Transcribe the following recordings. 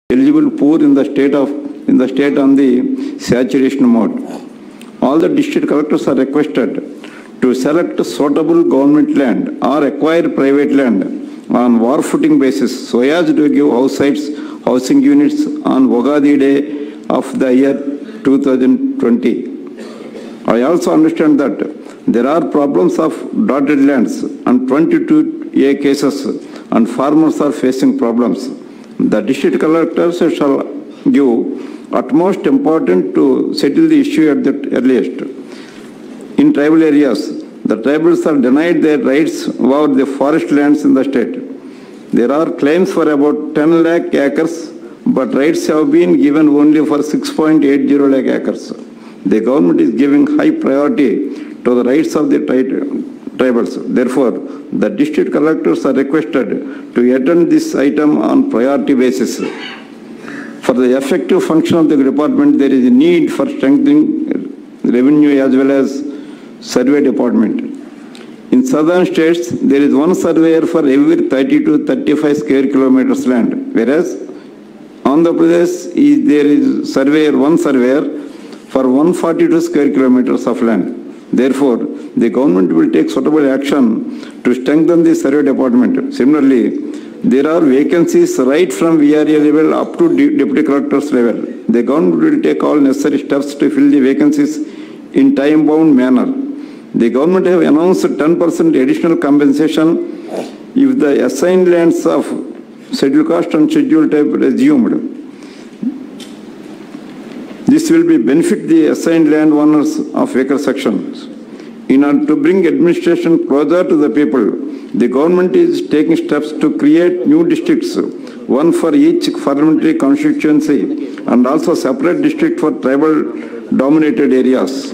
eligible poor in the state of, in the state on the saturation mode. All the district collectors are requested to select suitable government land or acquire private land on war footing basis so as to give house sites, housing units on Wagadi day of the year 2020. I also understand that there are problems of dotted lands and 22A cases and farmers are facing problems. The district collectors shall give utmost importance to settle the issue at the earliest. In tribal areas, the tribals are denied their rights over the forest lands in the state. There are claims for about 10 lakh acres, but rights have been given only for 6.80 lakh acres. The government is giving high priority to the rights of the tri- tribals. Therefore, the district collectors are requested to attend this item on priority basis. For the effective function of the department, there is a need for strengthening revenue as well as survey department. In southern states, there is one surveyor for every 30 to 35 square kilometers land, whereas Andhra Pradesh is, there is surveyor, one surveyor for 142 square kilometers of land. Therefore, the government will take suitable action to strengthen the survey department. Similarly, there are vacancies right from VRA level up to de- deputy collector's level. The government will take all necessary steps to fill the vacancies in time-bound manner. The government have announced 10% additional compensation if the assigned lands of scheduled caste and scheduled type resumed. This will be benefit the assigned land owners of acre sections. In order to bring administration closer to the people, the government is taking steps to create new districts, one for each parliamentary constituency and also separate district for tribal dominated areas.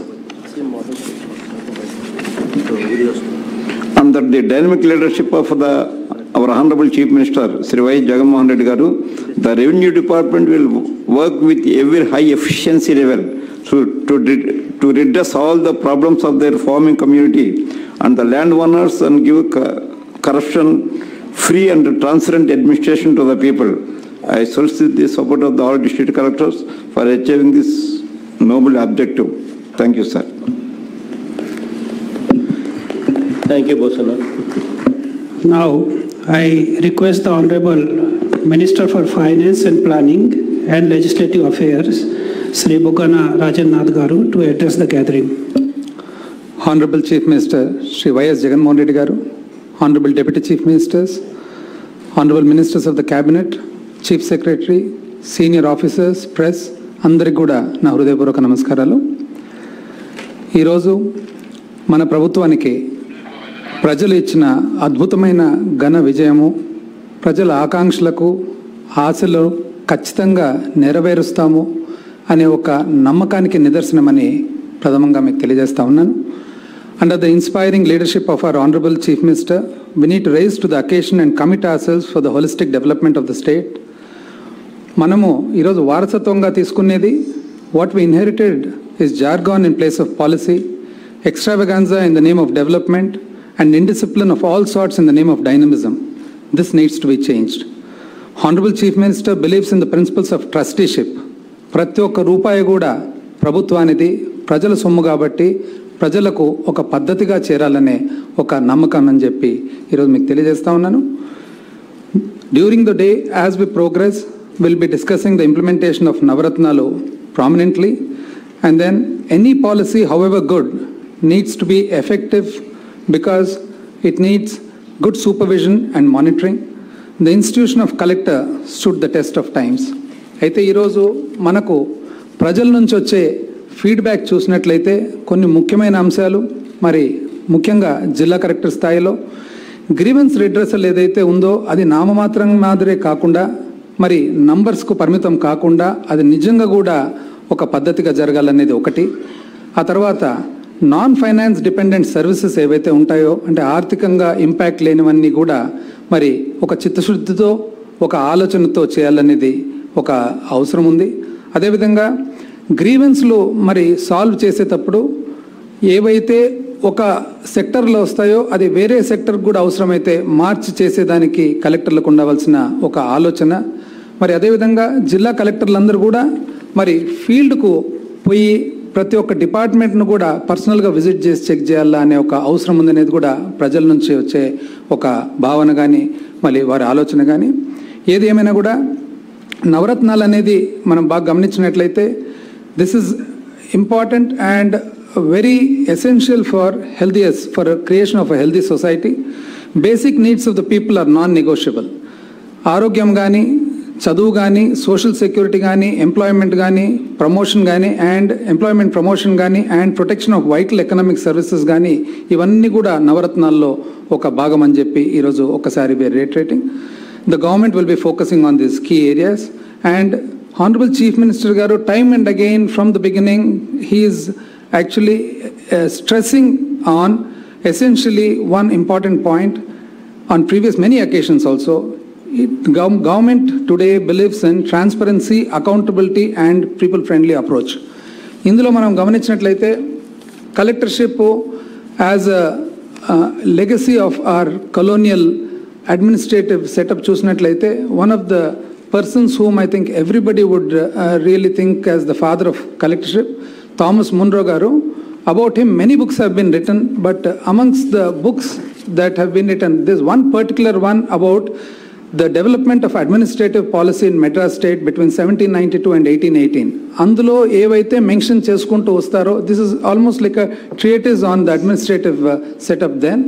Under the dynamic leadership of the, our Honorable Chief Minister, Sri Y. Jagannath Reddy Garu, the Revenue Department will work with every high efficiency level to, to, rid- to redress all the problems of their farming community and the landowners and give co- corruption-free and transparent administration to the people. I solicit the support of the all district collectors for achieving this noble objective. Thank you, sir. Thank you, Bosana. Now, I request the Honorable Minister for Finance and Planning and Legislative Affairs, Sri Bugana Rajan Nath Garu, to address the gathering. Honorable Chief Minister Shri Y.S. Jagannath Reddy Garu, Honorable Deputy Chief Ministers, Honorable Ministers of the Cabinet, Chief Secretary, Senior Officers, Press, అందరికి కూడా నా హృదయపూర్వక నమస్కారాలు ఈరోజు మన ప్రభుత్వానికి ప్రజలు ఇచ్చిన అద్భుతమైన ఘన విజయము ప్రజల ఆకాంక్షలకు ఆశలు ఖచ్చితంగా నెరవేరుస్తాము అనే ఒక నమ్మకానికి నిదర్శనమని ప్రథమంగా మీకు తెలియజేస్తా ఉన్నాను under the inspiring leadership of our honourable chief minister we need rise to the occasion and commit ourselves for the holistic development of the state మనము ఈరోజు వారసత్వంగా తీసుకునేది what we inherited is jargon in place of policy extravaganza in the name of development and indiscipline of all sorts in the name of dynamism this needs to be changed honourable chief minister believes in the principles of trusteeship ప్రతి ఒక్క రూపాయి కూడా ప్రభుత్వానిది ప్రజల సొమ్ము కాబట్టి ప్రజలకు ఒక పద్ధతిగా చేరాలనే ఒక నమ్మకం అని చెప్పి ఈరోజు మీకు తెలియజేస్తా ఉన్నాను During the day, as we progress, we'll be discussing the implementation of Navaratnalu prominently. And then any policy, however good, needs to be effective because it needs good supervision and monitoring. The institution of collector stood the test of times. అయితే ఈరోజు మనకు ప్రజల నుంచి వచ్చే feedback చూసినట్లయితే కొన్ని ముఖ్యమైన అంశాలు మరి ముఖ్యంగా జిల్లా కలెక్టర్ స్థాయిలో గ్రీవెన్స్ రిడ్రెసల్ ఏదైతే ఉందో అది నామమాత్రం మాదిరే కాకుండా మరి నంబర్స్కు పరిమితం కాకుండా అది నిజంగా కూడా ఒక పద్ధతిగా జరగాలనేది ఒకటి ఆ తర్వాత నాన్ ఫైనాన్స్ డిపెండెంట్ సర్వీసెస్ ఏవైతే ఉంటాయో అంటే ఆర్థికంగా ఇంపాక్ట్ లేనివన్నీ కూడా మరి ఒక చిత్తశుద్ధితో ఒక ఆలోచనతో చేయాలనేది ఒక అవసరం ఉంది అదేవిధంగా గ్రీవెన్స్లు మరి సాల్వ్ చేసేటప్పుడు ఏవైతే ఒక సెక్టర్లో వస్తాయో అది వేరే సెక్టర్ కూడా అవసరమైతే మార్చి చేసేదానికి కలెక్టర్లకు ఉండవలసిన ఒక ఆలోచన మరి అదేవిధంగా జిల్లా కలెక్టర్లందరూ కూడా మరి ఫీల్డ్కు పోయి ప్రతి ఒక్క డిపార్ట్మెంట్ను కూడా పర్సనల్గా విజిట్ చేసి చెక్ చేయాలా అనే ఒక అవసరం ఉందనేది కూడా ప్రజల నుంచి వచ్చే ఒక భావన కానీ మళ్ళీ వారి ఆలోచన కానీ ఏది ఏమైనా కూడా నవరత్నాలు అనేది మనం బాగా గమనించినట్లయితే this is important and very essential for healthiness for creation of a healthy society basic needs of the people are non negotiable ఆరోగ్యం కానీ చదువు కానీ సోషల్ సెక్యూరిటీ కానీ ఎంప్లాయ్మెంట్ కానీ ప్రమోషన్ కానీ అండ్ ఎంప్లాయ్మెంట్ ప్రమోషన్ కానీ and protection of vital economic services కానీ ఇవన్నీ కూడా నవరత్నాల్లో ఒక భాగం అని చెప్పి ఈరోజు ఒకసారి where rating the government will be focusing on this key areas and honourable chief minister గారు time and again from the beginning he's actually stressing on essentially one important point on previous many occasions also it, gov- government today believes in transparency accountability and people friendly approach ఇందులో మనం గమనించినట్లయితే collectorship as a legacy of our colonial administrative setup చూసినట్లయితే one of the persons whom I think everybody would really think as the father of collectorship Thomas Munro గారు about him many books have been written but amongst the books that have been written there's one particular one about the development of administrative policy in madras state between 1792 and 1818 అందులో ఏవైతే mention చేసుకుంటూ వస్తారో this is almost like a treatise on the administrative setup then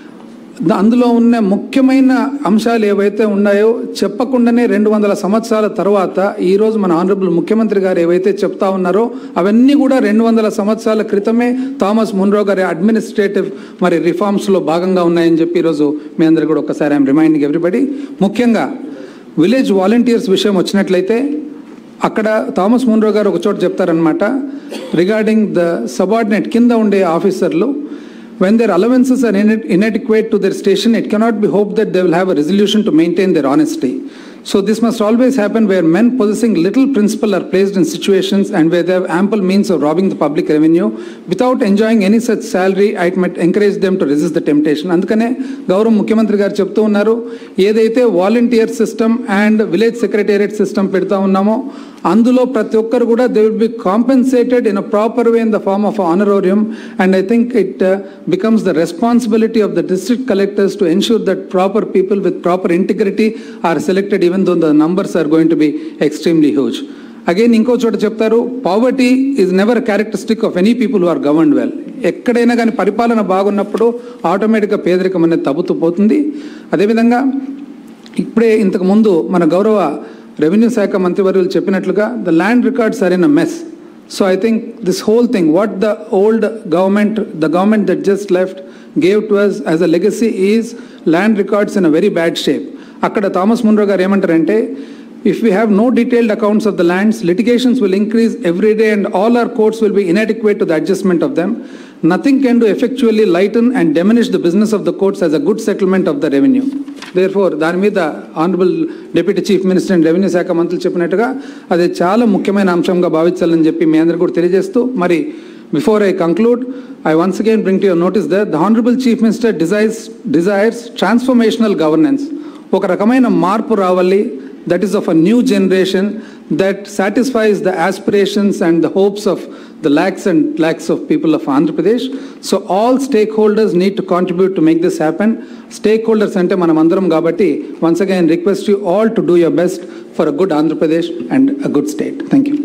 the- అందులో ఉన్న ముఖ్యమైన అంశాలు ఏవైతే ఉన్నాయో చెప్పకుండానే రెండు వందల సంవత్సరాల తర్వాత ఈరోజు మన ఆనరబుల్ ముఖ్యమంత్రి గారు ఏవైతే చెప్తా ఉన్నారో అవన్నీ కూడా రెండు వందల సంవత్సరాల క్రితమే థామస్ మున్రో గారి అడ్మినిస్ట్రేటివ్ మరి రిఫార్మ్స్లో భాగంగా ఉన్నాయని చెప్పి ఈరోజు మీ అందరు కూడా ఒకసారి ఐఎమ్ రిమైండింగ్ ఎవ్రీబడి ముఖ్యంగా విలేజ్ వాలంటీర్స్ విషయం వచ్చినట్లయితే అక్కడ థామస్ మున్రో గారు ఒక చోట చెప్తారనమాట రిగార్డింగ్ ద సబార్డినేట్ కింద ఉండే ఆఫీసర్లు when their allowances are ine- inadequate to their station, it cannot be hoped that they will have a resolution to maintain their honesty. So this must always happen where men possessing little principle are placed in situations and where they have ample means of robbing the public revenue without enjoying any such salary, it might encourage them to resist the temptation. అందుకనే గౌరవ ముఖ్యమంత్రి గారు చెప్తూ ఉన్నారు ఏదైతే volunteer system and village secretariat system పెడతా ఉన్నామో అందులో ప్రతి ఒక్కరు కూడా they will be compensated in a proper way in the form of honorarium and I think it becomes the responsibility of the district collectors to ensure that proper people with proper integrity are selected even though the numbers are going to be extremely huge. Again ఇంకో చోట చెప్తారు poverty is never characteristic of any people who are govern well ఎక్కడైనా కానీ పరిపాలన బాగున్నప్పుడు ఆటోమేటిక్గా పేదరికం అనేది తగ్గుతూ పోతుంది అదేవిధంగా ఇప్పుడే ఇంతకు ముందు మన గౌరవ రెవెన్యూ శాఖ మంత్రివర్యులు చెప్పినట్లుగా the land records are in a mess so I think this whole thing what the old government the government that just left gave to us as a legacy is land records in a very bad shape అక్కడ Thomas Munro గారు ఏమంటారంటే if we have no detailed accounts of the lands litigations will increase every day and all our courts will be inadequate to the adjustment of them. Nothing can do effectually lighten and diminish the business of the courts as a good settlement of the revenue. Therefore, దాని మీద honourable deputy chief minister and revenue శాఖ మంత్రులు చెప్పినట్టుగా అది చాలా ముఖ్యమైన అంశంగా భావించాలని చెప్పి మీ అందరు కూడా తెలియజేస్తూ మరి before I conclude I once again bring to your notice that the honourable chief minister desires desires transformational governance ఒక రకమైన మార్పు రావాలి that is of a new generation that satisfies the aspirations and the hopes of the lakhs and lakhs of people of Andhra Pradesh. So all stakeholders need to contribute to make this happen. Stakeholders ante manam andaram kabatti once again request you all to do your best for a good Andhra Pradesh and a good state. Thank you.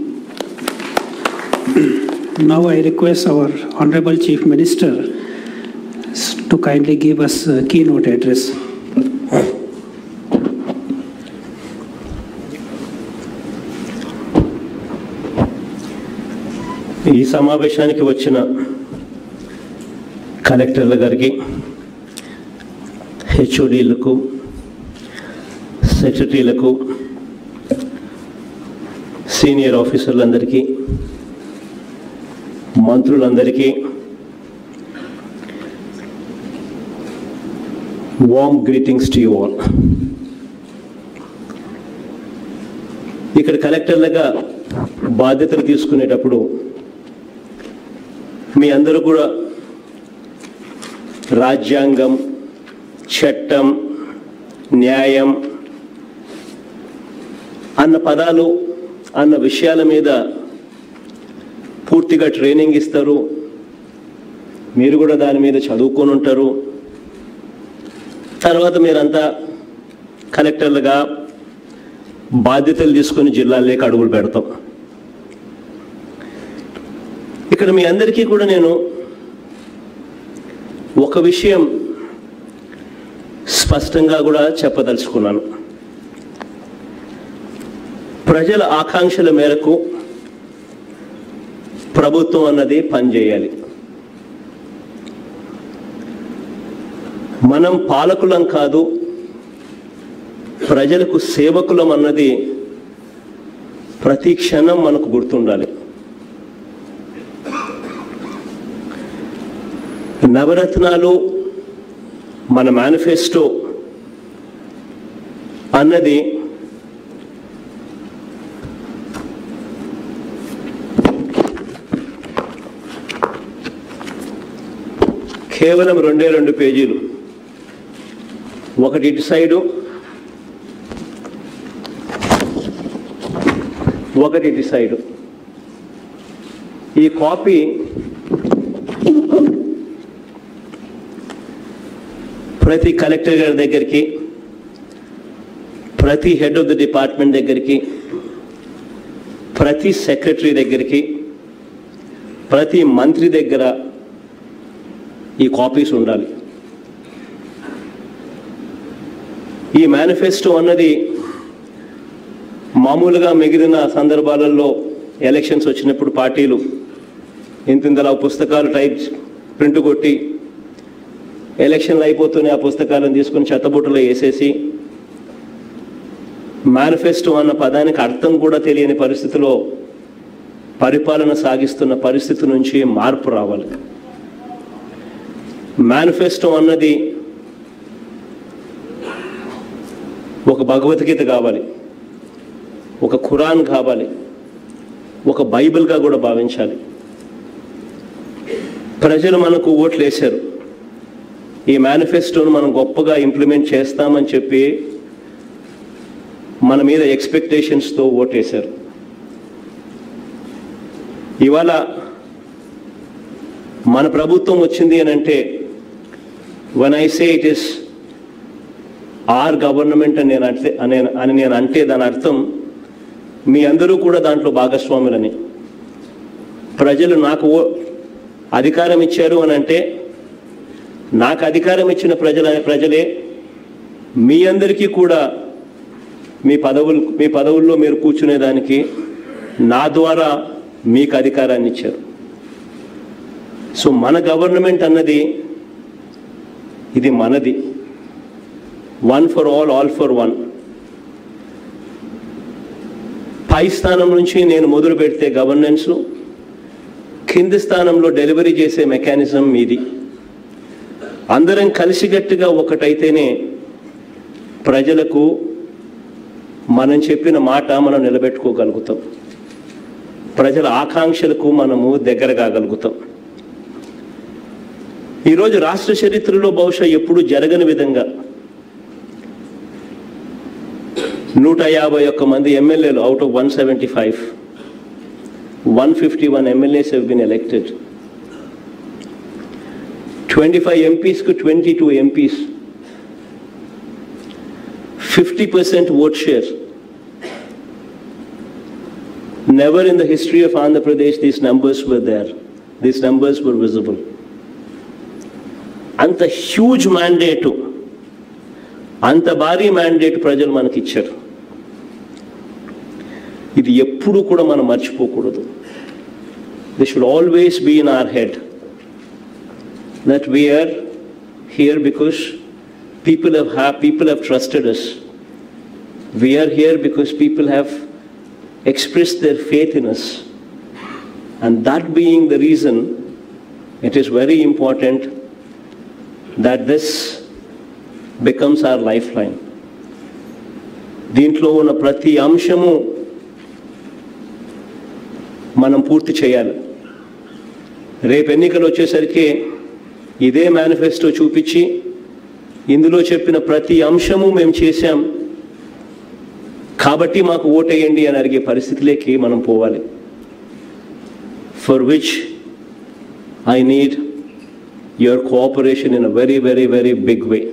Now I request our Honorable Chief Minister s- to kindly give us a keynote address. ఈ సమావేశానికి వచ్చిన కలెక్టర్ల గారికి హెచ్ఓడీలకు సెక్రటరీలకు senior ఆఫీసర్లందరికీ మంత్రులందరికీ warm greetings to you all ఇక్కడ కలెక్టర్లుగా బాధ్యతలు తీసుకునేటప్పుడు మీ అందరూ కూడా రాజ్యాంగం చట్టం న్యాయం అన్న పదాలు అన్న విషయాల మీద పూర్తిగా ట్రైనింగ్ ఇస్తారు మీరు కూడా దాని మీద చదువుకొని ఉంటారు తర్వాత మీరంతా కలెక్టర్లుగా బాధ్యతలు తీసుకొని జిల్లాల్లోకి అడుగులు పెడతాం ఇక్కడ మీ అందరికీ కూడా నేను ఒక విషయం స్పష్టంగా కూడా చెప్పదలుచుకున్నాను ప్రజల ఆకాంక్షల మేరకు ప్రభుత్వం అన్నది పనిచేయాలి మనం పాలకులం కాదు ప్రజలకు సేవకులం అన్నది ప్రతి క్షణం మనకు గుర్తుండాలి నవరత్నాలు మన మేనిఫెస్టో అన్నది కేవలం రెండే రెండు పేజీలు ఒకటి ఇటు సైడు ఒకటి ఇటు సైడు ఈ కాపీ ప్రతి కలెక్టర్ గారి దగ్గరికి ప్రతి హెడ్ ఆఫ్ ది డిపార్ట్మెంట్ దగ్గరికి ప్రతి సెక్రటరీ దగ్గరికి ప్రతి మంత్రి దగ్గర ఈ కాపీస్ ఉండాలి ఈ మేనిఫెస్టో అన్నది మామూలుగా మిగిలిన సందర్భాలలో ఎలక్షన్స్ వచ్చినప్పుడు పార్టీలు ఇంతింతలా పుస్తకాలు టైప్ ప్రింట్ కొట్టి ఎలక్షన్లు అయిపోతూనే ఆ పుస్తకాలను తీసుకుని చెత్తబుట్టలో వేసేసి మేనిఫెస్టో అన్న పదానికి అర్థం కూడా తెలియని పరిస్థితిలో పరిపాలన సాగిస్తున్న పరిస్థితి నుంచి మార్పు రావాలి మేనిఫెస్టో అన్నది ఒక భగవద్గీత కావాలి ఒక ఖురాన్ కావాలి ఒక బైబిల్గా కూడా భావించాలి ప్రజలు మనకు ఓట్లు వేశారు ఈ మేనిఫెస్టోను మనం గొప్పగా ఇంప్లిమెంట్ చేస్తామని చెప్పి మన మీద ఎక్స్పెక్టేషన్స్తో ఓటేశారు ఇవాళ మన ప్రభుత్వం వచ్చింది అని అంటే one I say it is our government అని నేను అంటే అని అని నేను అంటే దాని అర్థం మీ అందరూ కూడా దాంట్లో భాగస్వాములని ప్రజలు నాకు ఓ- అధికారం ఇచ్చారు అని అంటే నాకు అధికారం ఇచ్చిన ప్రజల ప్రజలే మీ అందరికీ కూడా మీ పదవులు మీ పదవుల్లో మీరు కూర్చునేదానికి నా ద్వారా మీకు అధికారాన్ని ఇచ్చారు సో మన గవర్నమెంట్ అన్నది ఇది మనది one for all all for one పై స్థానం నుంచి నేను మొదలు పెడితే గవర్నెన్స్ కింది స్థానంలో డెలివరీ చేసే మెకానిజం మీది అందరం కలిసిగట్టుగా ఒకటైతేనే ప్రజలకు మనం చెప్పిన మాట మనం నిలబెట్టుకోగలుగుతాం ప్రజల ఆకాంక్షలకు మనము దగ్గర కాగలుగుతాం ఈరోజు రాష్ట్ర చరిత్రలో బహుశా ఎప్పుడు జరగని విధంగా నూట యాభై ఒక్క మంది ఎమ్మెల్యేలు out of one seventy five one fifty one MLAs have been elected twenty five ఎంపీస్కు twenty two MPs fifty percent vote share Never in the history of Andhra Pradesh these numbers were there. These numbers were visible. అంత huge mandate అంత భారీ mandate ప్రజలు మనకి ఇచ్చారు ఇది ఎప్పుడు కూడా మనం మర్చిపోకూడదు this should always be in our head that we're here because people have have people have trusted us we're here because people have expressed their faith in us. And that being the reason, it is very important that this becomes our lifeline. దీంట్లో ఉన్న ప్రతి అంశము మనం పూర్తి చేయాలి రేపు ఎన్నికలు వచ్చేసరికి ఇదే మేనిఫెస్టో చూపించి ఇందులో చెప్పిన ప్రతి అంశము మేము చేశాం కాబట్టి మాకు ఓటేయండి అని అడిగే పరిస్థితిలోకి మనం పోవాలి for which I need your cooperation in a very very very big way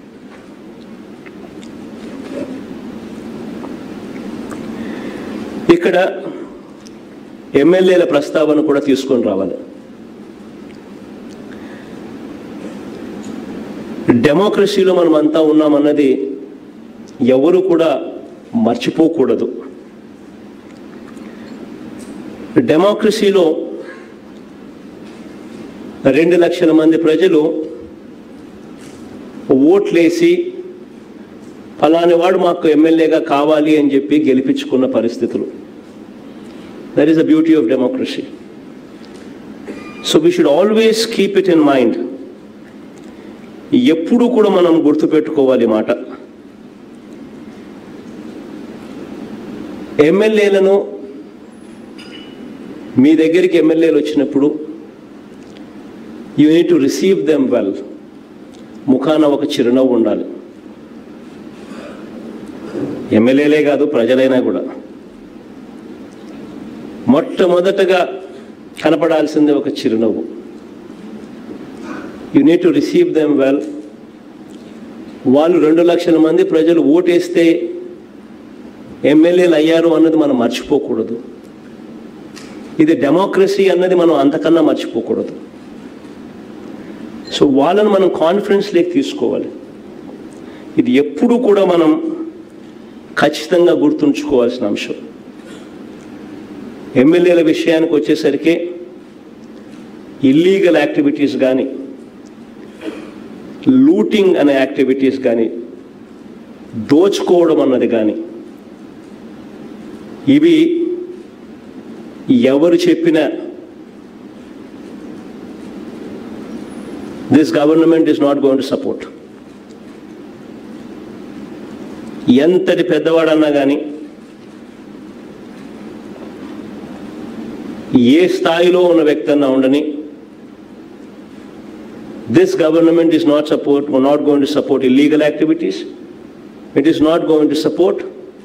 ఇక్కడ ఎమ్మెల్యేల ప్రస్తావన కూడా తీసుకొని రావాలి డెమోక్రసీలో మనం అంతా ఉన్నామన్నది ఎవరు కూడా మర్చిపోకూడదు డెమోక్రసీలో రెండు లక్షల మంది ప్రజలు ఓట్లేసి ఫలాని వాడు మాకు ఎమ్మెల్యేగా కావాలి అని చెప్పి గెలిపించుకున్న పరిస్థితులు that is the beauty of democracy so we should always keep it in mind ఎప్పుడు కూడా మనం గుర్తుపెట్టుకోవాలి ఈ మాట ఎమ్మెల్యేలను మీ దగ్గరికి ఎమ్మెల్యేలు వచ్చినప్పుడు you need to receive them well ముఖాన ఒక చిరునవ్వు ఉండాలి ఎమ్మెల్యేలే కాదు ప్రజలైనా కూడా మొట్టమొదటగా కనపడాల్సిందే ఒక చిరునవ్వు you need to receive them well వాళ్ళు రెండు లక్షల మంది ప్రజలు ఓటేస్తే ఎమ్మెల్యేలు అయ్యారు అన్నది మనం మర్చిపోకూడదు ఇది డెమోక్రసీ అన్నది మనం అంతకన్నా మర్చిపోకూడదు సో వాళ్ళని మనం కాన్ఫిడెన్స్లోకి తీసుకోవాలి ఇది ఎప్పుడు కూడా మనం ఖచ్చితంగా గుర్తుంచుకోవాల్సిన అంశం ఎమ్మెల్యేల విషయానికి వచ్చేసరికి ఇల్లీగల్ యాక్టివిటీస్ కానీ లూటింగ్ అనే యాక్టివిటీస్ కానీ దోచుకోవడం అన్నది కానీ ఇవి ఎవరు చెప్పినా this government is not going to support ఎంతటి పెద్దవాడన్నా కానీ ఏ స్థాయిలో ఉన్న వ్యక్తి అన్నా ఉండని this government is not support not going to support illegal activities it is not going to support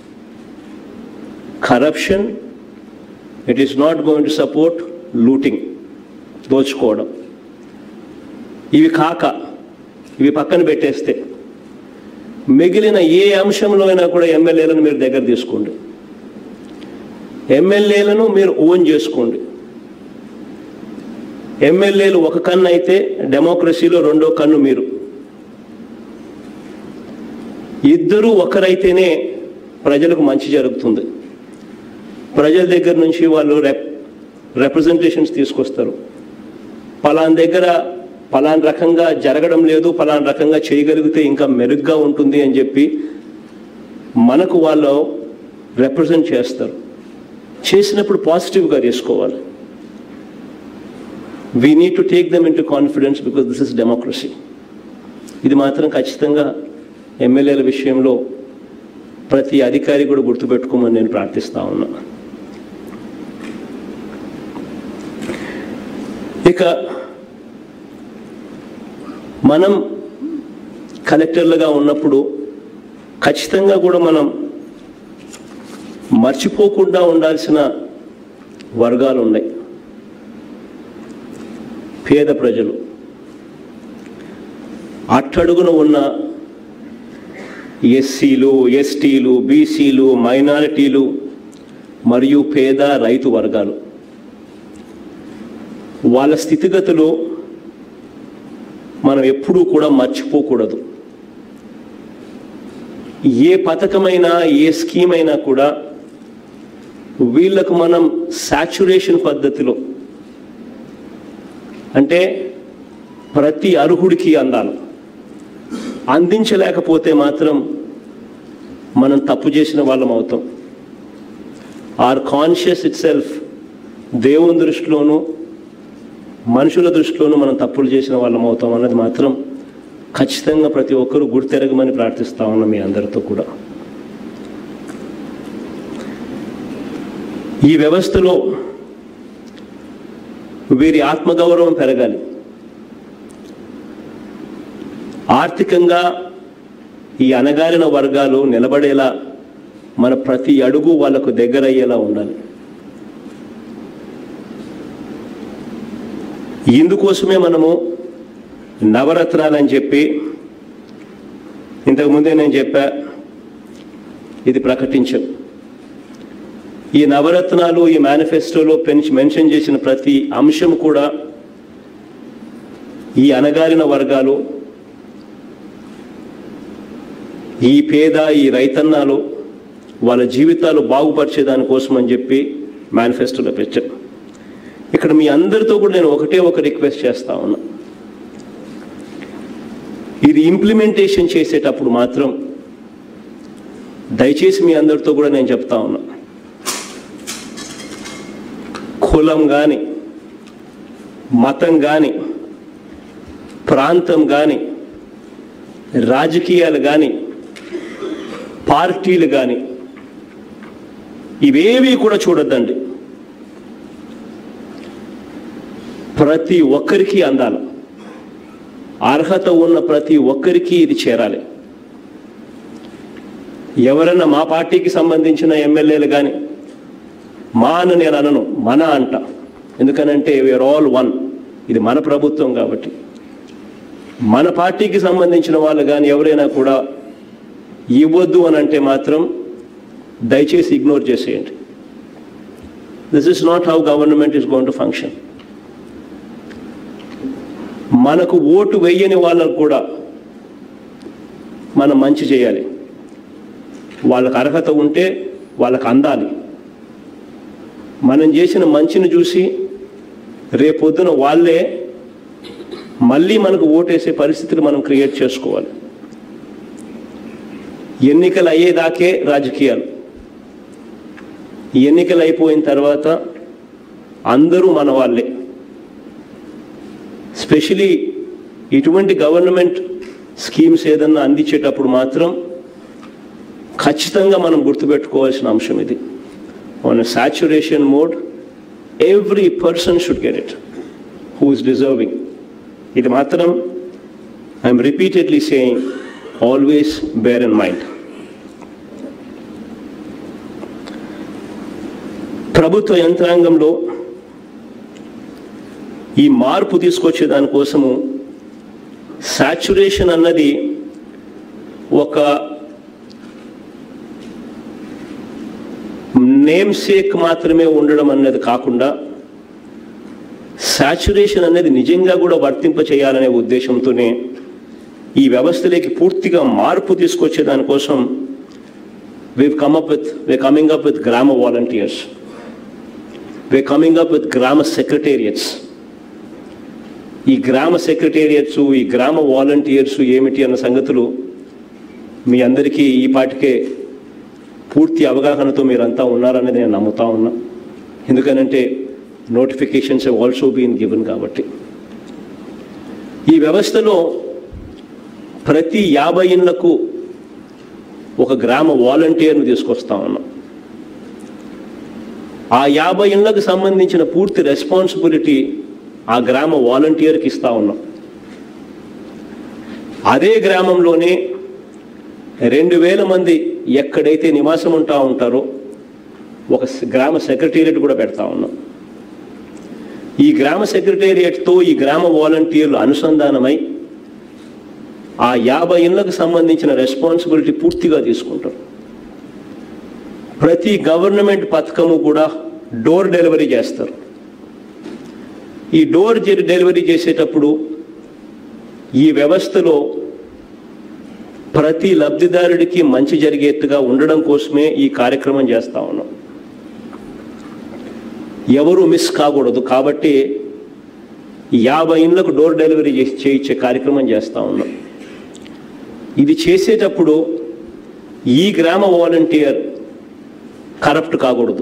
corruption it is not going to support looting దోచుకోవడం ఇవి కాక ఇవి పక్కన పెట్టేస్తే మిగిలిన ఏ అంశంలో అయినా కూడా ఎమ్మెల్యేలను మీరు దగ్గర తీసుకోండి ఎమ్మెల్యేలను మీరు ఓన్ చేసుకోండి ఎమ్మెల్యేలు ఒక కన్ను అయితే డెమోక్రసీలో రెండో కన్ను మీరు ఇద్దరు ఒకరైతేనే ప్రజలకు మంచి జరుగుతుంది ప్రజల దగ్గర నుంచి వాళ్ళు రెప్ రిప్రజెంటేషన్స్ తీసుకొస్తారు పలాన్ దగ్గర పలాన్ రకంగా జరగడం లేదు పలాన్ రకంగా చేయగలిగితే ఇంకా మెరుగ్గా ఉంటుంది అని చెప్పి మనకు వాళ్ళు రిప్రజెంట్ చేస్తారు చేసినప్పుడు పాజిటివ్గా తీసుకోవాలి we need to take them in to confidence because this is democracy ఇది మాత్రం ఖచ్చితంగా ఎమ్మెల్యేల విషయంలో ప్రతి అధికారి కూడా గుర్తుపెట్టుకోమని నేను ప్రార్థిస్తా ఉన్నా ఇక మనం కలెక్టర్లుగా ఉన్నప్పుడు ఖచ్చితంగా కూడా మనం మర్చిపోకుండా ఉండాల్సిన వర్గాలు ఉన్నాయి పేద ప్రజలు అట్టడుగున ఉన్న ఎస్సీలు ఎస్టీలు బీసీలు మైనారిటీలు మరియు పేద రైతు వర్గాలు వాళ్ళ స్థితిగతులు మనం ఎప్పుడూ కూడా మర్చిపోకూడదు ఏ పథకమైనా ఏ స్కీమ్ అయినా కూడా వీళ్ళకు మనం సాచురేషన్ పద్ధతిలో అంటే ప్రతి అర్హుడికి అందాలి అందించలేకపోతే మాత్రం మనం తప్పు చేసిన వాళ్ళం అవుతాం ఆర్ కాన్షియస్ ఇట్ సెల్ఫ్ దేవుని దృష్టిలోనూ మనుషుల దృష్టిలోనూ మనం తప్పులు చేసిన వాళ్ళం అవుతాం అన్నది మాత్రం ఖచ్చితంగా ప్రతి ఒక్కరూ గుర్తెరగమని ప్రార్థిస్తా ఉన్నాం మీ అందరితో కూడా ఈ వ్యవస్థలో వీరి ఆత్మగౌరవం పెరగాలి ఆర్థికంగా ఈ అణగారిన వర్గాలు నిలబడేలా మన ప్రతి అడుగు వాళ్ళకు దగ్గర అయ్యేలా ఉండాలి ఇందుకోసమే మనము నవరత్నాలని చెప్పి ఇంతకుముందే నేను చెప్పా ఇది ప్రకటించాం ఈ నవరత్నాలు ఈ మేనిఫెస్టోలో పెంచి మెన్షన్ చేసిన ప్రతి అంశం కూడా ఈ అణగారిన వర్గాలు ఈ పేద ఈ రైతన్నాలు వాళ్ళ జీవితాలు బాగుపరిచే దానికోసం అని చెప్పి మేనిఫెస్టోలో పెట్టాం ఇక్కడ మీ అందరితో కూడా నేను ఒకటే ఒక రిక్వెస్ట్ చేస్తా ఉన్నా ఇది ఇంప్లిమెంటేషన్ చేసేటప్పుడు మాత్రం దయచేసి మీ అందరితో కూడా నేను చెప్తా ఉన్నా కులం కానీ మతం కానీ ప్రాంతం కానీ రాజకీయాలు కానీ పార్టీలు కానీ ఇవేవి కూడా చూడొద్దండి ప్రతి ఒక్కరికి అందాలి అర్హత ఉన్న ప్రతి ఒక్కరికి ఇది చేరాలి ఎవరన్నా మా పార్టీకి సంబంధించిన ఎమ్మెల్యేలు కానీ మా అని నేను అనను మన అంట ఎందుకనంటే వీఆర్ ఆల్ వన్ ఇది మన ప్రభుత్వం కాబట్టి మన పార్టీకి సంబంధించిన వాళ్ళు కానీ ఎవరైనా కూడా ఇవ్వద్దు అని అంటే మాత్రం దయచేసి ఇగ్నోర్ చేసేయండి this is not how government is going to function మనకు ఓటు వెయ్యని వాళ్ళకు కూడా మనం మంచి చేయాలి వాళ్ళకు అర్హత ఉంటే వాళ్ళకు అందాలి మనం చేసిన మంచిని చూసి రేపొద్దున వాళ్ళే మళ్ళీ మనకు ఓటేసే పరిస్థితులు మనం క్రియేట్ చేసుకోవాలి ఎన్నికలు అయ్యేదాకే రాజకీయాలు ఎన్నికలు అయిపోయిన తర్వాత అందరూ మన వాళ్ళే స్పెషలీ ఇటువంటి గవర్నమెంట్ స్కీమ్స్ ఏదన్నా అందించేటప్పుడు మాత్రం ఖచ్చితంగా మనం గుర్తుపెట్టుకోవాల్సిన అంశం ఇది on saturation mode every person should get it who is deserving ఇది మాత్రం I'm repeatedly saying always bear in mind ప్రభుత్వ యంత్రాంగంలో ఈ మార్పు తీసుకొచ్చే దానికోసము సాచురేషన్ అన్నది ఒక నేమ్ సేక్ మాత్రమే ఉండడం అన్నది కాకుండా సాచురేషన్ అనేది నిజంగా కూడా వర్తింప చేయాలనే ఉద్దేశంతోనే ఈ వ్యవస్థలోకి పూర్తిగా మార్పు తీసుకొచ్చే దానికోసం we come up with we coming up with గ్రామ volunteers we coming up with గ్రామ సెక్రటేరియట్స్ ఈ గ్రామ సెక్రటేరియట్స్ ఈ గ్రామ వాలంటీర్స్ ఏమిటి అన్న సంగతులు మీ అందరికీ ఈ పాటికే పూర్తి అవగాహనతో మీరంతా ఉన్నారనేది నేను నమ్ముతా ఉన్నా ఎందుకనంటే నోటిఫికేషన్స్ ఆల్సో బీన్ గివెన్ కాబట్టి ఈ వ్యవస్థలో ప్రతి యాభై ఇళ్లకు ఒక గ్రామ వాలంటీర్ను తీసుకొస్తా ఉన్నాం ఆ యాభై ఇళ్లకు సంబంధించిన పూర్తి రెస్పాన్సిబిలిటీ ఆ గ్రామ వాలంటీర్కి ఇస్తా ఉన్నాం అదే గ్రామంలోనే రెండు వేల మంది ఎక్కడైతే నివాసం ఉంటా ఉంటారో ఒక స- గ్రామ సెక్రటేరియట్ కూడా పెడతా ఉన్నాం ఈ గ్రామ సెక్రటేరియట్తో ఈ గ్రామ వాలంటీర్లు అనుసంధానమై ఆ యాభై ఇళ్లకు సంబంధించిన రెస్పాన్సిబిలిటీ పూర్తిగా తీసుకుంటారు ప్రతి గవర్నమెంట్ పథకము కూడా డోర్ డెలివరీ చేస్తారు ఈ డోర్ జె- డెలివరీ చేసేటప్పుడు ఈ వ్యవస్థలో ప్రతి లబ్ధిదారుడికి మంచి జరిగేట్టుగా ఉండడం కోసమే ఈ కార్యక్రమం చేస్తా ఉన్నాం ఎవరు మిస్ కాకూడదు కాబట్టి యాభై ఇండ్లకు డోర్ డెలివరీ చేసి చేయించే కార్యక్రమం చేస్తా ఉన్నాం ఇది చేసేటప్పుడు ఈ గ్రామ వాలంటీర్ కరప్ట్ కాకూడదు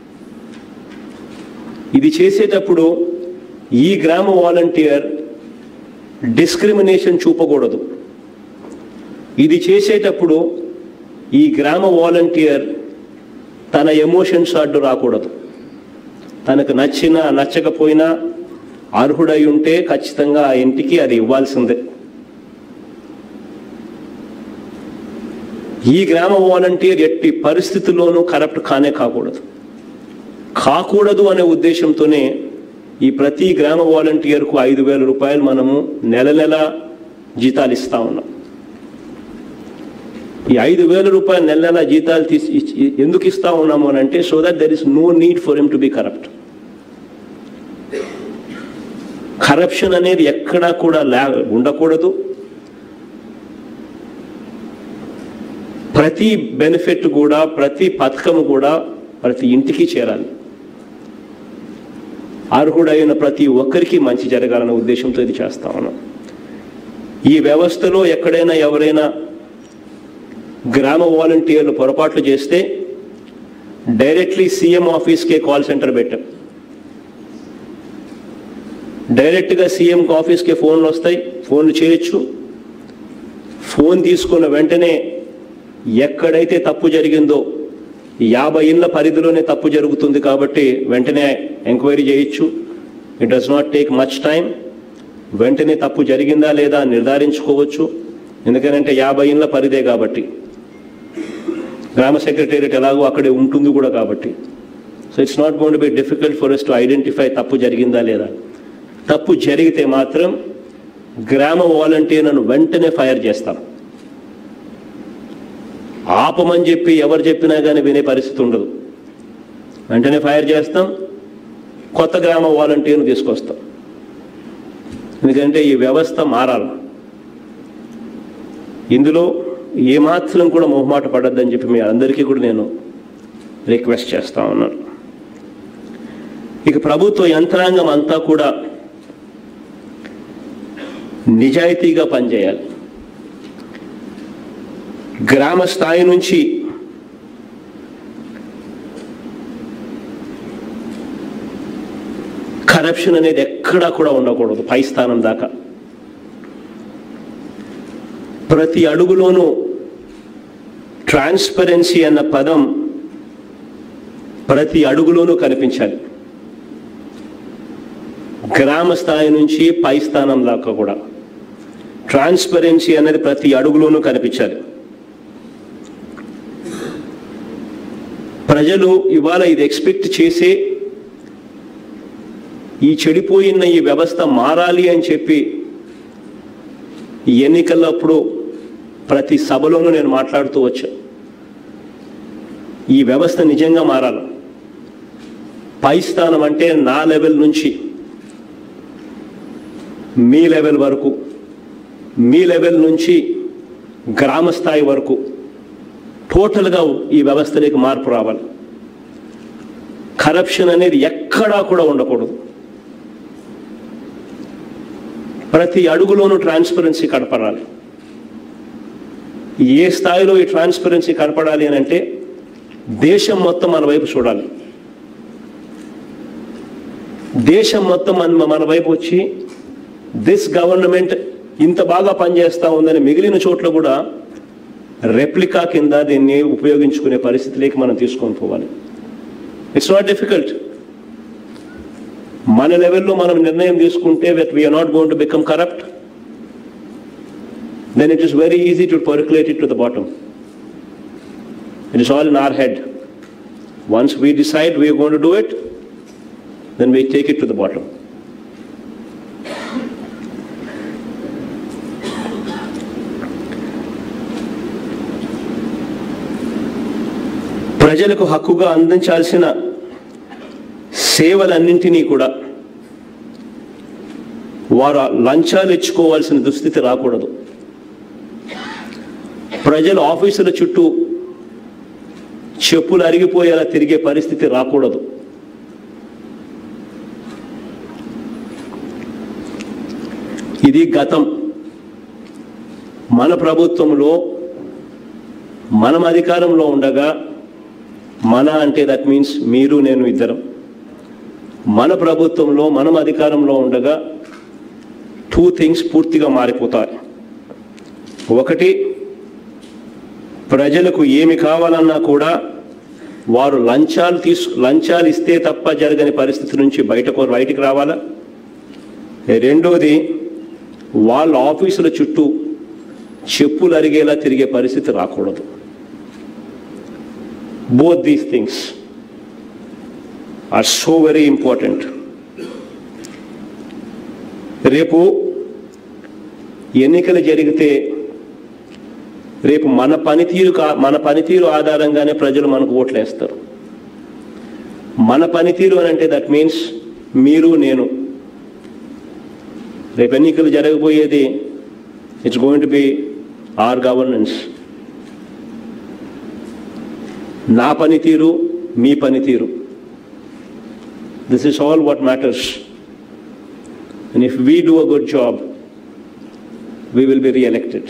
ఇది చేసేటప్పుడు ఈ గ్రామ వాలంటీర్ డిస్క్రిమినేషన్ చూపకూడదు ఇది చేసేటప్పుడు ఈ గ్రామ వాలంటీర్ తన ఎమోషన్స్ అడ్డు రాకూడదు తనకు నచ్చినా నచ్చకపోయినా అర్హుడై ఉంటే ఖచ్చితంగా ఆ ఇంటికి అది ఇవ్వాల్సిందే ఈ గ్రామ వాలంటీర్ ఎట్టి పరిస్థితుల్లోనూ కరప్ట్ కానే కాకూడదు కాకూడదు అనే ఉద్దేశంతోనే ఈ ప్రతి గ్రామ వాలంటీర్కు ఐదు వేల రూపాయలు మనము నెల నెల జీతాలు ఇస్తా ఉన్నాం ఈ ఐదు వేల రూపాయలు నెల నెల జీతాలు తీసి ఇచ్చి- ఎందుకు ఇస్తా ఉన్నాము అని అంటే so that there is no need for him to be corrupt corruption అనేది ఎక్కడా కూడా లే ఉండకూడదు ప్రతి బెనిఫిట్ కూడా ప్రతి పథకం కూడా ప్రతి ఇంటికి చేరాలి అర్హుడైన ప్రతి ఒక్కరికి మంచి జరగాలన్న ఉద్దేశంతో ఇది చేస్తా ఉన్నాం ఈ వ్యవస్థలో ఎక్కడైనా ఎవరైనా గ్రామ వాలంటీర్లు పొరపాట్లు చేస్తే డైరెక్ట్లీ సీఎం ఆఫీస్కే కాల్ సెంటర్ పెట్టాం డైరెక్ట్గా సీఎం ఆఫీస్కే ఫోన్లు వస్తాయి ఫోన్లు చేయొచ్చు ఫోన్ తీసుకున్న వెంటనే ఎక్కడైతే తప్పు జరిగిందో యాభై ఇళ్ళ పరిధిలోనే తప్పు జరుగుతుంది కాబట్టి వెంటనే ఎంక్వైరీ చేయొచ్చు it does not take much time వెంటనే తప్పు జరిగిందా లేదా అని నిర్ధారించుకోవచ్చు ఎందుకంటే యాభై ఇళ్ళ పరిధే కాబట్టి గ్రామ సెక్రటేరియట్ ఎలాగో అక్కడే ఉంటుంది కూడా కాబట్టి so it's not gonna be difficult for us to identify తప్పు జరిగిందా లేదా తప్పు జరిగితే మాత్రం గ్రామ వాలంటీర్లను వెంటనే ఫైర్ చేస్తాం ఆపమని చెప్పి ఎవరు చెప్పినా కానీ వినే పరిస్థితి ఉండదు వెంటనే ఫైర్ చేస్తాం కొత్త గ్రామ వాలంటీర్ను తీసుకొస్తాం ఎందుకంటే ఈ వ్యవస్థ మారాలి ఇందులో ఏమాత్రం కూడా మొహమాట పడద్దని చెప్పి మీ అందరికీ కూడా నేను రిక్వెస్ట్ చేస్తా ఉన్నాను ఇక ప్రభుత్వ యంత్రాంగం అంతా కూడా నిజాయితీగా పనిచేయాలి గ్రామ స్థాయి నుంచి కరప్షన్ అనేది ఎక్కడా కూడా ఉండకూడదు పై స్థానం దాకా ప్రతి అడుగులోనూ ట్రాన్స్పరెన్సీ అన్న పదం ప్రతి అడుగులోనూ కనిపించాలి గ్రామ స్థాయి నుంచి పై స్థానం దాకా కూడా ట్రాన్స్పరెన్సీ అనేది ప్రతి అడుగులోనూ కనిపించాలి ప్రజలు ఇవాళ ఇది ఎక్స్పెక్ట్ చేసే ఈ చెడిపోయిన ఈ వ్యవస్థ మారాలి అని చెప్పి ఈ ఎన్నికలప్పుడు ప్రతి సభలోనూ నేను మాట్లాడుతూ వచ్చా ఈ వ్యవస్థ నిజంగా మారాలి పై స్థానం అంటే నా లెవెల్ నుంచి మీ లెవెల్ వరకు మీ లెవెల్ నుంచి గ్రామ స్థాయి వరకు టోటల్గా ఈ వ్యవస్థలోకి మార్పు రావాలి కరప్షన్ అనేది ఎక్కడా కూడా ఉండకూడదు ప్రతి అడుగులోనూ ట్రాన్స్పరెన్సీ కనపడాలి ఏ స్థాయిలో ఈ ట్రాన్స్పరెన్సీ కనపడాలి అని అంటే దేశం మొత్తం మన వైపు చూడాలి దేశం మొత్తం మన మన వైపు వచ్చి దిస్ గవర్నమెంట్ ఇంత బాగా పనిచేస్తా ఉందని మిగిలిన చోట్ల కూడా రెప్లికా కింద దీన్ని ఉపయోగించుకునే పరిస్థితిలోకి మనం తీసుకొని పోవాలి ఇట్స్ నాట్ డిఫికల్ట్ మన లెవెల్లో మనం నిర్ణయం తీసుకుంటే that we're not gonna become corrupt then it is very easy to percolate it to the bottom it is all in our head once we decide we're gonna do it then we take it to the bottom ప్రజలకు హక్కుగా అందించాల్సిన సేవలన్నింటినీ కూడా వారు లంచాలు ఇచ్చుకోవాల్సిన దుస్థితి రాకూడదు ప్రజలు ఆఫీసుల చుట్టూ చెప్పులు అరిగిపోయేలా తిరిగే పరిస్థితి రాకూడదు ఇది గతం మన ప్రభుత్వంలో మనం అధికారంలో ఉండగా మన అంటే దట్ మీన్స్ మీరు నేను ఇద్దరం మన ప్రభుత్వంలో మనం అధికారంలో ఉండగా టూ థింగ్స్ పూర్తిగా మారిపోతాయి ఒకటి ప్రజలకు ఏమి కావాలన్నా కూడా వారు లంచాలు తీసు లంచాలు ఇస్తే తప్ప జరగని పరిస్థితి నుంచి బయటకు బయటికి రావాలా రెండోది వాళ్ళ ఆఫీసుల చుట్టూ చెప్పులు అరిగేలా తిరిగే పరిస్థితి రాకూడదు both these things are so very important. రేపు ఎన్నికలు జరిగితే రేపు మన పనితీరు కా- మన పనితీరు ఆధారంగానే ప్రజలు మనకు ఓట్లు వేస్తారు మన పనితీరు అని అంటే దట్ మీన్స్ మీరు నేను రేపు ఎన్నికలు జరగబోయేది it's going to be our governance నా పనితీరు మీ పనితీరు this is all what matters and if we do a good job we will be reelected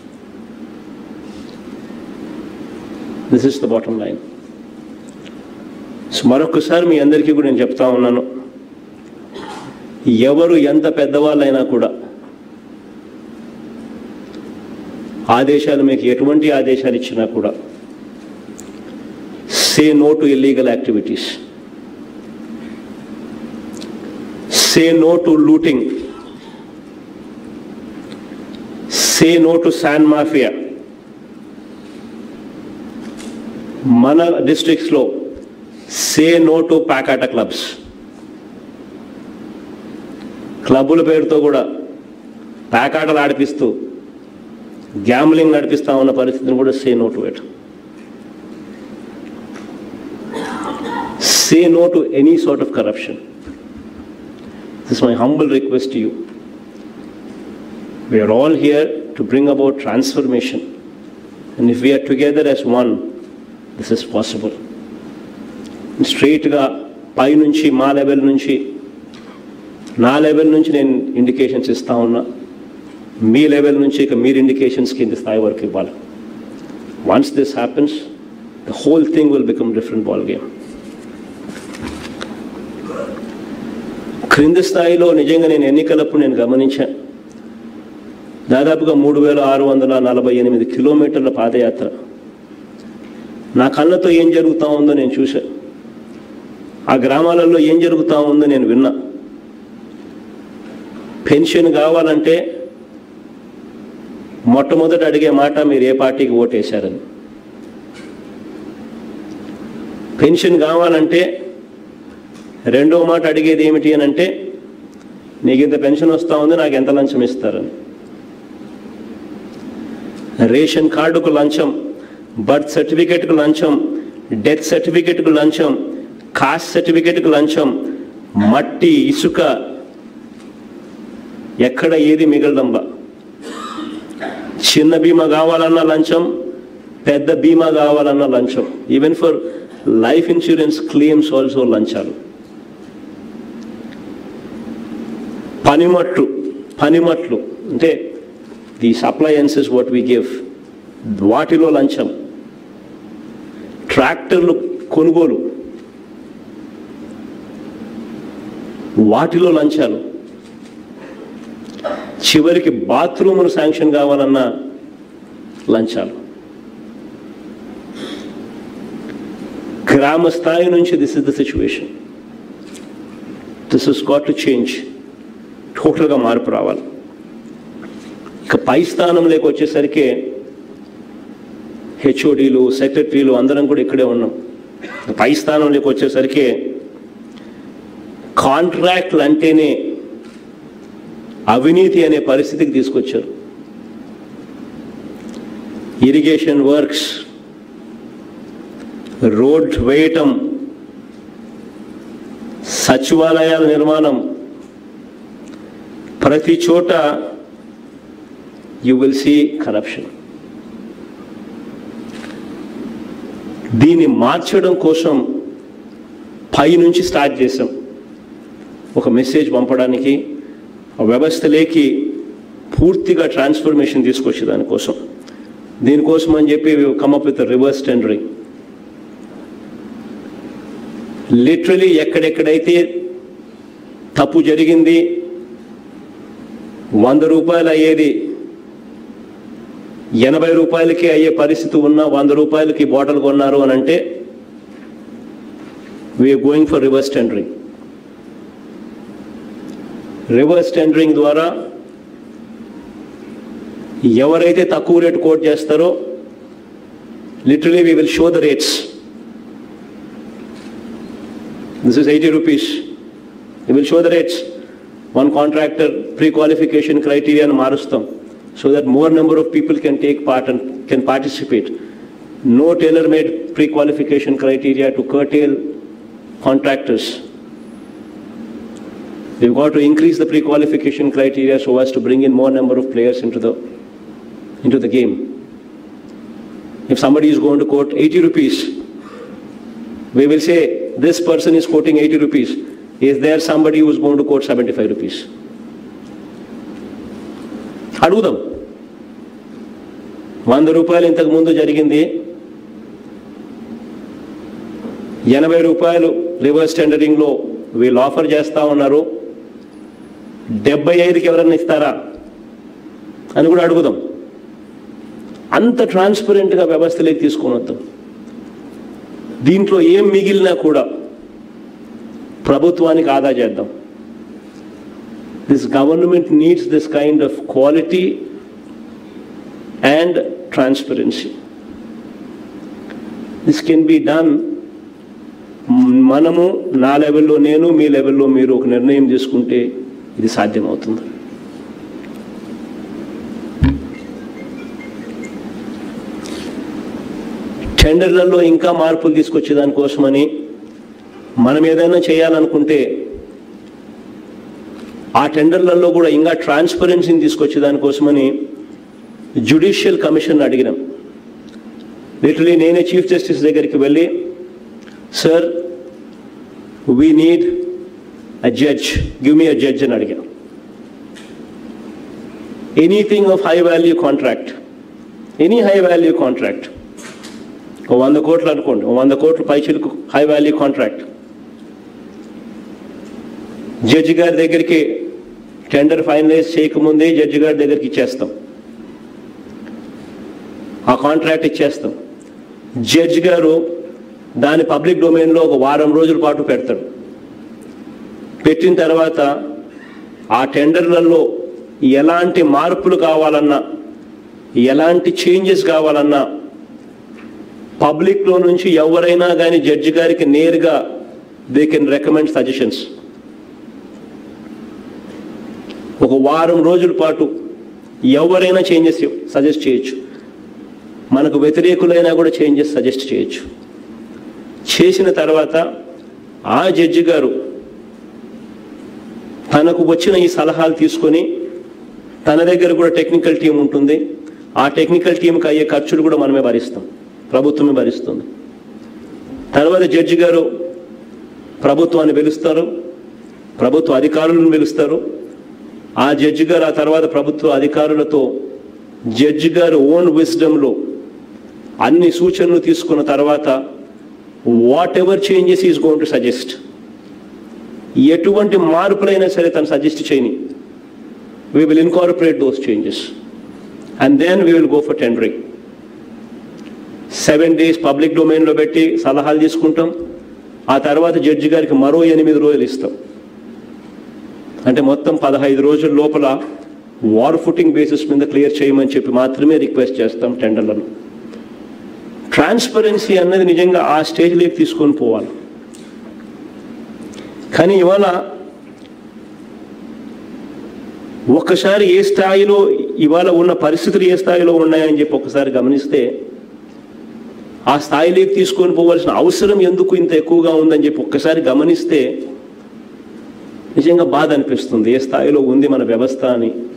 this is the bottom line so మరొకసారి మీ అందరికీ కూడా నేను చెప్తా ఉన్నాను ఎవరు ఎంత పెద్దవాళ్ళైనా కూడా ఆదేశాలు మీకు ఎటువంటి ఆదేశాలు ఇచ్చినా కూడా say no to illegal activities say no to looting say no to sand mafia మన డిస్ట్రిక్ట్స్లో సే నో టు ప్యాకాట క్లబ్స్ క్లబ్బుల పేరుతో కూడా ప్యాకాటలు ఆడిపిస్తూ గ్యామ్లింగ్ నడిపిస్తా ఉన్న పరిస్థితిని కూడా say no to it say no to any sort of corruption this my humble request to you We are all here to bring about transformation. And if we are together as one, this is possible. స్ట్రైట్గా పైనుంచి మా level నుంచి నా level నుంచి నేను indications ఇస్తా ఉన్నా మీ level నుంచి ఇక మీరు ఇండికేషన్స్ కింద స్థాయి వరకు ఇవ్వాలి once this happens the whole thing will become different ball game క్రింది స్థాయిలో నిజంగా నేను ఎన్నికలప్పుడు నేను గమనించాను దాదాపుగా మూడు వేల ఆరు వందల నలభై ఎనిమిది కిలోమీటర్ల పాదయాత్ర నా కళ్ళతో ఏం జరుగుతూ ఉందో నేను చూశాను ఆ గ్రామాలలో ఏం జరుగుతూ ఉందో నేను విన్నా పెన్షన్ కావాలంటే మొట్టమొదట అడిగే మాట మీరు ఏ పార్టీకి ఓటేశారని పెన్షన్ కావాలంటే రెండో మాట అడిగేది ఏమిటి అని అంటే నీకు ఇంత పెన్షన్ వస్తూ ఉంది నాకు ఎంత లంచం ఇస్తారని రేషన్ కార్డుకు లంచం బర్త్ సర్టిఫికేట్కు లంచం డెత్ సర్టిఫికేట్కు లంచం కాస్ట్ సర్టిఫికేట్కు లంచం మట్టి ఇసుక ఎక్కడ ఏది మిగలదంబ చిన్న బీమా కావాలన్న లంచం పెద్ద బీమా కావాలన్న లంచం even for life insurance claims also లంచాలు పనిమట్లు పనిమట్లు అంటే the appliances what we give వాటిలో లంచం ట్రాక్టర్లు కొనుగోలు వాటిలో లంచాలు చివరికి బాత్రూములు శాంక్షన్ కావాలన్న లంచాలు గ్రామ స్థాయి నుంచి this is the situation this is got to change టోటల్గా మార్పు రావాలి ఇక పై స్థానంలోకి వచ్చేసరికి హెచ్ఓడీలు సెక్రటరీలు అందరం కూడా ఇక్కడే ఉన్నాం పై స్థానంలోకి వచ్చేసరికి కాంట్రాక్ట్లు అంటేనే అవినీతి అనే పరిస్థితికి తీసుకొచ్చారు ఇరిగేషన్ వర్క్స్ రోడ్ వేయటం సచివాలయాల నిర్మాణం ప్రతి చోట యు విల్ సీ కరప్షన్ దీన్ని మార్చడం కోసం పై నుంచి స్టార్ట్ చేసాం ఒక మెసేజ్ పంపడానికి ఆ వ్యవస్థలోకి పూర్తిగా ట్రాన్స్ఫర్మేషన్ తీసుకొచ్చే దానికోసం దీనికోసం అని చెప్పి come up with reverse tendering literally ఎక్కడెక్కడైతే తప్పు జరిగింది వంద రూపాయలు అయ్యేది ఎనభై రూపాయలకి అయ్యే పరిస్థితి ఉన్న వంద రూపాయలకి బాటిల్ కొన్నారు అని అంటే we're going for reverse tendering reverse tendering ద్వారా ఎవరైతే తక్కువ రేటు కోట్ చేస్తారో literally we will show the rates This is 80 rupees. We will show the rates. One contractor pre-qualification criteria and marustam so that more number of people can take part and can participate. No tailor-made pre-qualification criteria to curtail contractors. We've got to increase the pre-qualification criteria so as to bring in more number of players into the, into the game. If somebody is going to quote 80 rupees, we will say this person is quoting 80 rupees. Is there somebody who is going to quote 75 rupees? అడుగుదాం వంద రూపాయలు ఇంతకు ముందు జరిగింది ఎనభై రూపాయలు reverse టెండరింగ్లో వీళ్ళు offer చేస్తా ఉన్నారు డెబ్బై ఐదుకి ఎవరన్నా ఇస్తారా అని కూడా అడుగుదాం అంత ట్రాన్స్పరెంట్గా వ్యవస్థలోకి తీసుకొని వద్దాం దీంట్లో ఏం మిగిలినా కూడా ప్రభుత్వానికి ఆదా చేద్దాం this government needs this kind of quality and transparency this can be done మనము నా లెవెల్లో నేను మీ లెవెల్లో మీరు ఒక నిర్ణయం తీసుకుంటే ఇది సాధ్యమవుతుంది టెండర్లలో ఇంకా మార్పులు తీసుకొచ్చే దానికోసమని మనం ఏదైనా చేయాలనుకుంటే ఆ టెండర్లలో కూడా ఇంకా ట్రాన్స్పరెన్సీని తీసుకొచ్చే దానికోసమని జ్యుడిషియల్ కమిషన్ అడిగినాం లిటరలీ నేనే చీఫ్ జస్టిస్ దగ్గరికి వెళ్ళి sir we need a judge give me a judge అని అడిగా anything of high value contract any high value contract ఓ వంద కోట్లు అనుకోండి ఓ వంద కోట్లు పైచలకు హై వాల్యూ కాంట్రాక్ట్ జడ్జి గారి దగ్గరికి టెండర్ ఫైనలైజ్ చేయకముందే జడ్జి గారి దగ్గరికి ఇచ్చేస్తాం ఆ కాంట్రాక్ట్ ఇచ్చేస్తాం జడ్జి గారు దాని పబ్లిక్ డొమైన్లో ఒక వారం రోజుల పాటు పెడతాడు పెట్టిన తర్వాత ఆ టెండర్లలో ఎలాంటి మార్పులు కావాలన్నా ఎలాంటి చేంజెస్ కావాలన్నా పబ్లిక్లో నుంచి ఎవరైనా కానీ జడ్జి గారికి నేరుగా దే కెన్ రికమెండ్ సజెషన్స్ ఒక వారం రోజుల పాటు ఎవరైనా చేంజెస్ సజెస్ట్ చేయొచ్చు మనకు వ్యతిరేకులైనా కూడా చేంజెస్ సజెస్ట్ చేయొచ్చు చేసిన తర్వాత ఆ జడ్జి గారు తనకు వచ్చిన ఈ సలహాలు తీసుకొని తన దగ్గర కూడా టెక్నికల్ టీం ఉంటుంది ఆ టెక్నికల్ టీంకి అయ్యే ఖర్చులు కూడా మనమే భరిస్తాం ప్రభుత్వమే భరిస్తుంది తర్వాత జడ్జి గారు ప్రభుత్వాన్ని పిలుస్తారు ప్రభుత్వ అధికారులను పిలుస్తారు ఆ జడ్జి గారు ఆ తర్వాత ప్రభుత్వ అధికారులతో జడ్జి గారు ఓన్ విజ్డమ్లో అన్ని సూచనలు తీసుకున్న తర్వాత whatever changes is going to suggest ఎటువంటి మార్పులైనా సరే తను సజెస్ట్ చేయని we will incorporate those changes and then we will go for tendering seven days public డొమైన్లో పెట్టి సలహాలు తీసుకుంటాం ఆ తర్వాత జడ్జి గారికి మరో ఎనిమిది రోజులు ఇస్తాం అంటే మొత్తం పదహైదు రోజుల లోపల వార్ ఫుటింగ్ బేసిస్ మీద క్లియర్ చేయమని చెప్పి మాత్రమే రిక్వెస్ట్ చేస్తాం టెండర్లను ట్రాన్స్పరెన్సీ అన్నది నిజంగా ఆ స్టేజ్లోకి తీసుకొని పోవాలి కానీ ఇవాళ ఒక్కసారి ఏ స్థాయిలో ఇవాళ ఉన్న పరిస్థితులు ఏ స్థాయిలో ఉన్నాయని చెప్పి ఒకసారి గమనిస్తే ఆ స్థాయిలోకి తీసుకొని పోవాల్సిన అవసరం ఎందుకు ఇంత ఎక్కువగా ఉందని చెప్పి ఒక్కసారి గమనిస్తే నిజంగా బాధ అనిపిస్తుంది ఏ స్థాయిలో ఉంది మన వ్యవస్థ అని